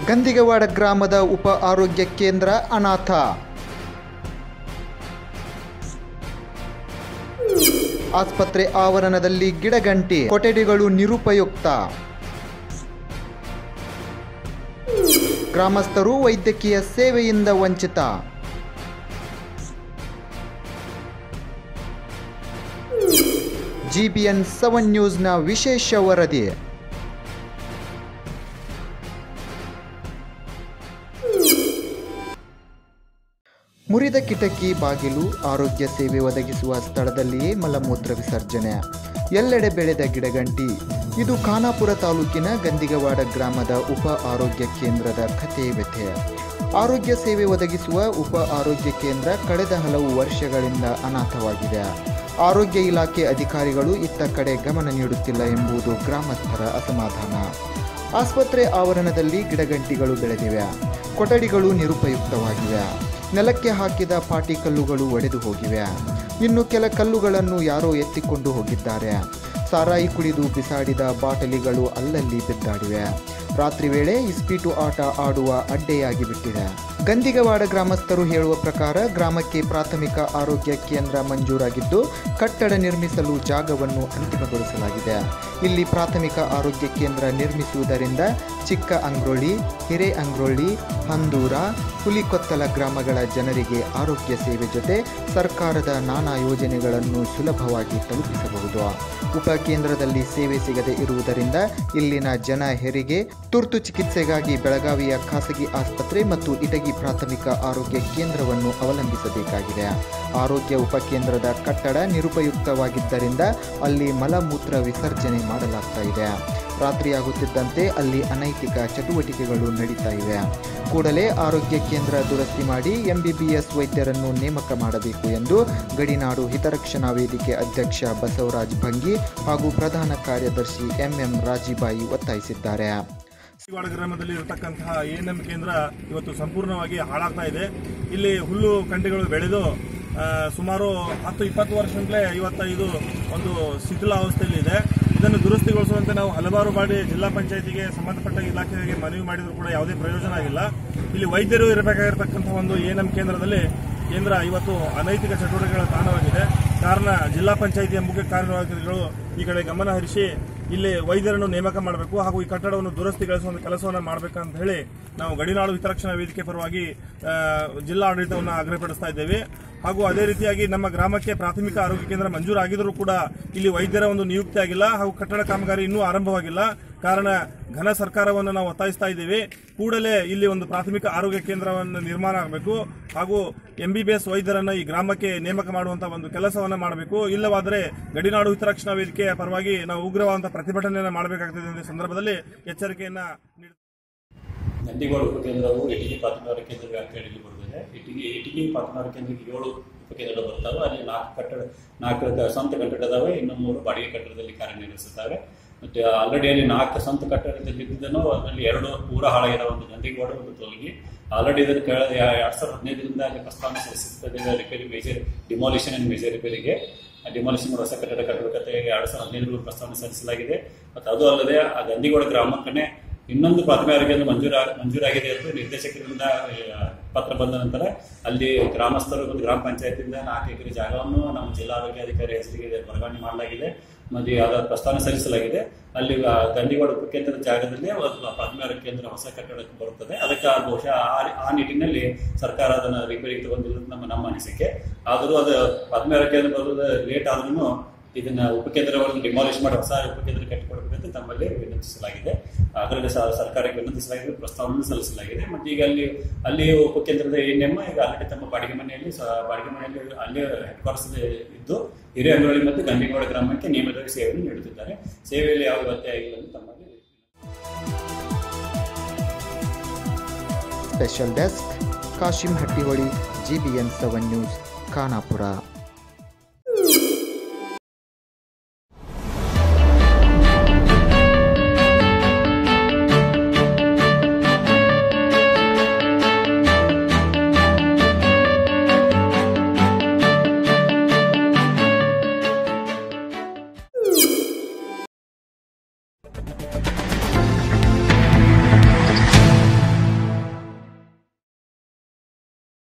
ಗಂದಿಗವಾಡ ಗ್ರಾಮದ ಉಪ ಆರೋಗ್ಯ ಕೇಂದ್ರ ಅನಾಥ ಆಸ್ಪತ್ರೆ ಆವರಣದಲ್ಲಿ ಗಿಡಗಂಟಿ ಕೊಠಡಿಗಳು ನಿರುಪಯುಕ್ತ ಗ್ರಾಮಸ್ಥರು ವೈದ್ಯಕೀಯ ಸೇವೆಯಿಂದ ವಂಚಿತ ಜಿಬಿಎನ್ ಸೆವೆನ್ ನ್ಯೂಸ್ನ ವಿಶೇಷ ವರದಿ ಮುರಿದ ಕಿಟಕಿ ಬಾಗಿಲು ಆರೋಗ್ಯ ಸೇವೆ ಒದಗಿಸುವ ಸ್ಥಳದಲ್ಲಿಯೇ ಮಲಮೂತ್ರ ವಿಸರ್ಜನೆ ಎಲ್ಲೆಡೆ ಬೆಳೆದ ಗಿಡಗಂಟಿ ಇದು ಖಾನಾಪುರ ತಾಲೂಕಿನ ಗಂದಿಗವಾಡ ಗ್ರಾಮದ ಉಪ ಆರೋಗ್ಯ ಕೇಂದ್ರದ ಕಥೆ ವ್ಯಥೆ ಆರೋಗ್ಯ ಸೇವೆ ಒದಗಿಸುವ ಉಪ ಆರೋಗ್ಯ ಕೇಂದ್ರ ಕಳೆದ ಹಲವು ವರ್ಷಗಳಿಂದ ಅನಾಥವಾಗಿದೆ ಆರೋಗ್ಯ ಇಲಾಖೆ ಅಧಿಕಾರಿಗಳು ಇತ್ತ ಕಡೆ ಗಮನ ನೀಡುತ್ತಿಲ್ಲ ಎಂಬುದು ಗ್ರಾಮಸ್ಥರ ಅಸಮಾಧಾನ ಆಸ್ಪತ್ರೆ ಆವರಣದಲ್ಲಿ ಗಿಡಗಂಟಿಗಳು ಬೆಳೆದಿವೆ ಕೊಠಡಿಗಳು ನಿರುಪಯುಕ್ತವಾಗಿವೆ ನೆಲಕ್ಕೆ ಹಾಕಿದ ಪಾಟಿ ಕಲ್ಲುಗಳು ಒಡೆದು ಹೋಗಿವೆ ಇನ್ನು ಕೆಲ ಕಲ್ಲುಗಳನ್ನು ಯಾರೋ ಎತ್ತಿಕೊಂಡು ಹೋಗಿದ್ದಾರೆ ಸಾರಾಯಿ ಕುಡಿದು ಬಿಸಾಡಿದ ಬಾಟಲಿಗಳು ಅಲ್ಲಲ್ಲಿ ಬಿದ್ದಾಡಿವೆ ರಾತ್ರಿ ವೇಳೆ ಇಸ್ಪೀಟು ಆಟ ಆಡುವ ಅಡ್ಡೆಯಾಗಿ ಬಿಟ್ಟಿದೆ ಗಂದಿಗವಾಡ ಗ್ರಾಮಸ್ಥರು ಹೇಳುವ ಪ್ರಕಾರ ಗ್ರಾಮಕ್ಕೆ ಪ್ರಾಥಮಿಕ ಆರೋಗ್ಯ ಕೇಂದ್ರ ಮಂಜೂರಾಗಿದ್ದು ಕಟ್ಟಡ ನಿರ್ಮಿಸಲು ಜಾಗವನ್ನು ಅಂತಿಮಗೊಳಿಸಲಾಗಿದೆ ಇಲ್ಲಿ ಪ್ರಾಥಮಿಕ ಆರೋಗ್ಯ ಕೇಂದ್ರ ನಿರ್ಮಿಸುವುದರಿಂದ ಚಿಕ್ಕ ಅಂಗ್ರೋಳಿ ಹಿರೇ ಅಂಗ್ರೋಳಿ ಹಂದೂರ ಹುಲಿಕೊತ್ತಲ ಗ್ರಾಮಗಳ ಜನರಿಗೆ ಆರೋಗ್ಯ ಸೇವೆ ಜೊತೆ ಸರ್ಕಾರದ ನಾನಾ ಯೋಜನೆಗಳನ್ನು ಸುಲಭವಾಗಿ ತಲುಪಿಸಬಹುದು ಉಪಕೇಂದ್ರದಲ್ಲಿ ಸೇವೆ ಸಿಗದೆ ಇರುವುದರಿಂದ ಇಲ್ಲಿನ ಜನ ಹೆರಿಗೆ ತುರ್ತು ಚಿಕಿತ್ಸೆಗಾಗಿ ಬೆಳಗಾವಿಯ ಖಾಸಗಿ ಆಸ್ಪತ್ರೆ ಮತ್ತು ಇಟಗಿ ಪ್ರಾಥಮಿಕ ಆರೋಗ್ಯ ಕೇಂದ್ರವನ್ನು ಅವಲಂಬಿಸಬೇಕಾಗಿದೆ ಆರೋಗ್ಯ ಉಪಕೇಂದ್ರದ ಕಟ್ಟಡ ನಿರುಪಯುಕ್ತವಾಗಿದ್ದರಿಂದ ಅಲ್ಲಿ ಮಲಮೂತ್ರ ವಿಸರ್ಜನೆ ಮಾಡಲಾಗ್ತಾ ಇದೆ ರಾತ್ರಿಯಾಗುತ್ತಿದ್ದಂತೆ ಅಲ್ಲಿ ಅನೈತಿಕ ಚಟುವಟಿಕೆಗಳು ನಡೀತಾ ಇವೆ ಕೂಡಲೇ ಆರೋಗ್ಯ ಕೇಂದ್ರ ದುರಸ್ತಿ ಮಾಡಿ ಎಂಬಿಬಿಎಸ್ ವೈದ್ಯರನ್ನು ನೇಮಕ ಮಾಡಬೇಕು ಎಂದು ಗಡಿನಾಡು ಹಿತರಕ್ಷಣಾ ವೇದಿಕೆ ಅಧ್ಯಕ್ಷ ಬಸವರಾಜ್ ಭಂಗಿ ಹಾಗೂ ಪ್ರಧಾನ ಕಾರ್ಯದರ್ಶಿ ಎಂಎಂ ರಾಜಿಬಾಯಿ ಒತ್ತಾಯಿಸಿದ್ದಾರೆ ವಾಡ ಗ್ರಾಮದಲ್ಲಿ ಇರತಕ್ಕಂತಹ ಎಎನ್ಎಂ ಕೇಂದ್ರ ಇವತ್ತು ಸಂಪೂರ್ಣವಾಗಿ ಹಾಳಾಗ್ತಾ ಇದೆ ಇಲ್ಲಿ ಹುಲ್ಲು ಕಂಟಿಗಳು ಬೆಳೆದು ಆ, ಸುಮಾರು ಹತ್ತು ಇಪ್ಪತ್ತು ವರ್ಷದಿಂದಲೇ ಇವತ್ತು ಇದು ಒಂದು ಶಿಥಿಲಾವಸ್ಥೆಯಲ್ಲಿ ಇದೆ ಇದನ್ನು ದುರಸ್ತಿಗೊಳಿಸುವಂತೆ ನಾವು ಹಲವಾರು ಬಾರಿ ಜಿಲ್ಲಾ ಪಂಚಾಯತಿಗೆ ಸಂಬಂಧಪಟ್ಟ ಇಲಾಖೆಗೆ ಮನವಿ ಮಾಡಿದರೂ ಕೂಡ ಯಾವುದೇ ಪ್ರಯೋಜನ ಆಗಿಲ್ಲ ಇಲ್ಲಿ ವೈದ್ಯರು ಇರಬೇಕಾಗಿರತಕ್ಕಂತಹ ಒಂದು ಎಎನ್ಎಂ ಕೇಂದ್ರದಲ್ಲಿ ಕೇಂದ್ರ ಇವತ್ತು ಅನೈತಿಕ ಚಟುವಟಿಕೆಗಳ ತಾಣವಾಗಿದೆ ಕಾರಣ ಜಿಲ್ಲಾ ಪಂಚಾಯಿತಿಯ ಮುಖ್ಯ ಕಾರ್ಯನಿರ್ವಾಹಕರುಗಳು ಈ ಕಡೆ ಗಮನ ಹರಿಸಿ ಇಲ್ಲಿ ವೈದ್ಯರನ್ನು ನೇಮಕ ಮಾಡಬೇಕು ಹಾಗೂ ಈ ಕಟ್ಟಡವನ್ನು ದುರಸ್ತಿಗೊಳಿಸುವ ಕೆಲಸವನ್ನು ಮಾಡಬೇಕಂತ ಹೇಳಿ ನಾವು ಗಡಿನಾಡು ಹಿತರಕ್ಷಣಾ ವೇದಿಕೆ ಪರವಾಗಿ ಆ, ಜಿಲ್ಲಾ ಆಡಳಿತವನ್ನು ಆಗ್ರಹಪಡಿಸ್ತಾ ಇದ್ದೇವೆ ಹಾಗೂ ಅದೇ ರೀತಿಯಾಗಿ ನಮ್ಮ ಗ್ರಾಮಕ್ಕೆ ಪ್ರಾಥಮಿಕ ಆರೋಗ್ಯ ಕೇಂದ್ರ ಮಂಜೂರಾಗಿದ್ದರೂ ಕೂಡ ಇಲ್ಲಿ ವೈದ್ಯರ ಒಂದು ನಿಯುಕ್ತಿ ಆಗಿಲ್ಲ ಹಾಗೂ ಕಟ್ಟಡ ಕಾಮಗಾರಿ ಇನ್ನೂ ಆರಂಭವಾಗಿಲ್ಲ ಕಾರಣ ಘನ ಸರ್ಕಾರವನ್ನು ನಾವು ಒತ್ತಾಯಿಸ್ತಾ ಇದ್ದೇವೆ ಕೂಡಲೇ ಇಲ್ಲಿ ಒಂದು ಪ್ರಾಥಮಿಕ ಆರೋಗ್ಯ ಕೇಂದ್ರವನ್ನು ನಿರ್ಮಾಣ ಆಗಬೇಕು ಹಾಗೂ ಎಂಬಿಬಿಎಸ್ ವೈದ್ಯರನ್ನ ಈ ಗ್ರಾಮಕ್ಕೆ ನೇಮಕ ಮಾಡುವಂತಹ ಒಂದು ಕೆಲಸವನ್ನ ಮಾಡಬೇಕು ಇಲ್ಲವಾದರೆ ಗಡಿನಾಡು ಹಿತರಕ್ಷಣಾ ವೇದಿಕೆಯ ಪರವಾಗಿ ನಾವು ಉಗ್ರವಾದಂತಹ ಪ್ರತಿಭಟನೆಯನ್ನು ಮಾಡಬೇಕಾಗ್ತದೆ ಎಂಬ ಸಂದರ್ಭದಲ್ಲಿ ಎಚ್ಚರಿಕೆಯನ್ನ ನೀಡುತ್ತೇವೆ ನಂದಿಗೋಡ ಉಪಕೇಂದ್ರವು ಇಟಗಿ ಪ್ರಾಥಮಿಕ ಕೇಂದ್ರ ವ್ಯಾಪ್ತಿಯಲ್ಲಿ ಬರುತ್ತದೆ ಇಟಗಿ ಇಟಗಿ ಪ್ರಾಥಮಿಕ ಕೇಂದ್ರಕ್ಕೆ ಏಳು ಉಪಕೇಂದ್ರಗಳು ಬರ್ತಾವೆ ಅಲ್ಲಿ ನಾಲ್ಕು ಕಟ್ಟಡ ನಾಲ್ಕು ಕ- ಸ್ವಂತ ಕಟ್ಟಡ ಇದಾವೆ ಇನ್ನು ಮೂರು ಬಾಡಿಗೆ ಕಟ್ಟಡದಲ್ಲಿ ಕಾರ್ಯನಿರ್ವಹಿಸುತ್ತವೆ ಮತ್ತೆ ಆಲ್ರೆಡಿ ಅಲ್ಲಿ ನಾಲ್ಕು ಸ್ವಂತ ಕಟ್ಟಡದಲ್ಲಿ ಇದ್ದಿದ್ದನ್ನು ಅದರಲ್ಲಿ ಎರಡು ಪೂರ ಹಾಳಾಗಿರೋ ಒಂದು ನಂದಿಗೋಡ ಒಂದು ತೊಲಗಿ ಆಲ್ರೆಡಿ ಇದನ್ನು ಕಳೆದ ಎರಡ್ ಸಾವಿರದ ಹದಿನೈದರಿಂದ ಅಲ್ಲಿ ಪ್ರಸ್ತಾವನೆ ಸಲ್ಲಿಸುತ್ತದೆ repair major demolition and major ರಿಪೇರಿಗೆ ಡಿಮಾಲಿಷನ್ ಹೊಸ ಕಟ್ಟಡ ಕಟ್ಟಬೇಕಂತ ಎರಡ್ ಸಾವಿರದ ಹದಿನೈದರಲ್ಲಿ ಪ್ರಸ್ತಾವನೆ ಸಲ್ಲಿಸಲಾಗಿದೆ ಮತ್ತು ಅದು ಅಲ್ಲದೆ ಆ ಗಂದಿಗೋಡ ಗ್ರಾಮಕ್ಕನೇ ಇನ್ನೊಂದು ಪ್ರಾಥಮಿಕ ಆರೋಗ್ಯ ಮಂಜೂರ ಮಂಜೂರಾಗಿದೆ ಅಂತ ನಿರ್ದೇಶಕರಿಂದ ಆ, ಪತ್ರ ಬಂದ ನಂತರ ಅಲ್ಲಿ ಗ್ರಾಮಸ್ಥರು ಮತ್ತು ಗ್ರಾಮ ಪಂಚಾಯತಿಂದ ನಾಲ್ಕು ಎಕರೆ ಜಾಗವನ್ನು ನಮ್ಮ ಜಿಲ್ಲಾ ಆರೋಗ್ಯಾಧಿಕಾರಿ ಹೆಸರಿಗೆ ವರ್ಗಾವಣೆ ಮಾಡಲಾಗಿದೆ ಮತ್ತು ಅದರ ಪ್ರಸ್ತಾವನೆ ಸಲ್ಲಿಸಲಾಗಿದೆ ಅಲ್ಲಿ ಆ, ಗಂದಿಗೋಡ ಉಪಕೇಂದ್ರದ ಜಾಗದಲ್ಲಿ ಒಂದು ಪ್ರಾಥಮಿಕ ಆರೋಗ್ಯ ಕೇಂದ್ರ ಹೊಸ ಕಟ್ಟಡಕ್ಕೆ ಬರುತ್ತದೆ ಅದಕ್ಕೆ ಆ ಬಹುಶಃ ಆ- ಆ ನಿಟ್ಟಿನಲ್ಲಿ ಸರ್ಕಾರ ಅದನ್ನು ರಿಪೇರಿಗೆ ತಗೊಂಡಿಲ್ಲ ನಮ್ಮ ನಮ್ಮ ಅನಿಸಿಕೆ ಆದರೂ ಅದು ಪ್ರಾಥಮಿಕ ಆರೋಗ್ಯ ಕೇಂದ್ರ ಬರೋದು ಲೇಟ್ ಆದ್ರೂ ಇದನ್ನ ಉಪಕೇಂದ್ರವನ್ನು ಡಿಮಾಲಿಷ್ ಮಾಡಿ ಹೊಸ ಉಪಕೇಂದ್ರ ಕಟ್ಟಿಕೊಡಬೇಕಂತ ತಮ್ಮಲ್ಲಿ ವಿನಂತಿಸಲಾಗಿದೆ ಅದರಲ್ಲಿ ಸ- ಸರ್ಕಾರಕ್ಕೆ ವಿನಂತಿಸಲಾಗಿದೆ ಪ್ರಸ್ತಾವನೆ ಸಲ್ಲಿಸಲಾಗಿದೆ ಮತ್ತು ಈಗ ಅಲ್ಲಿ ಅಲ್ಲಿ ಉಪಕೇಂದ್ರದ ಎನ್ ಈಗ ಆಲ್ರೆಡಿ ತಮ್ಮ ಬಾಡಿಗೆ ಮನೆಯಲ್ಲಿ ಸ- ಬಾಡಿಗೆ ಮನೆಯಲ್ಲಿ ಅಲ್ಲೇ ಹೆಡ್ ಕ್ವಾರ್ಟರ್ಸ್ ಇದ್ದು ಹಿರಿಯಂಗಳಿ ಮತ್ತು ಗಂಡಿಗೋಡ ಗ್ರಾಮಕ್ಕೆ ನಿಯಮಿತವಾಗಿ ಸೇವೆಯನ್ನು ನೀಡುತ್ತಿದ್ದಾರೆ ಸೇವೆಯಲ್ಲಿ ಯಾವ ವ್ಯತ್ಯಯ ಆಗಿಲ್ಲ ಎಂದು ತಮ್ಮಲ್ಲಿ special desk Kasim Hattiholi GBN seven news Khanapur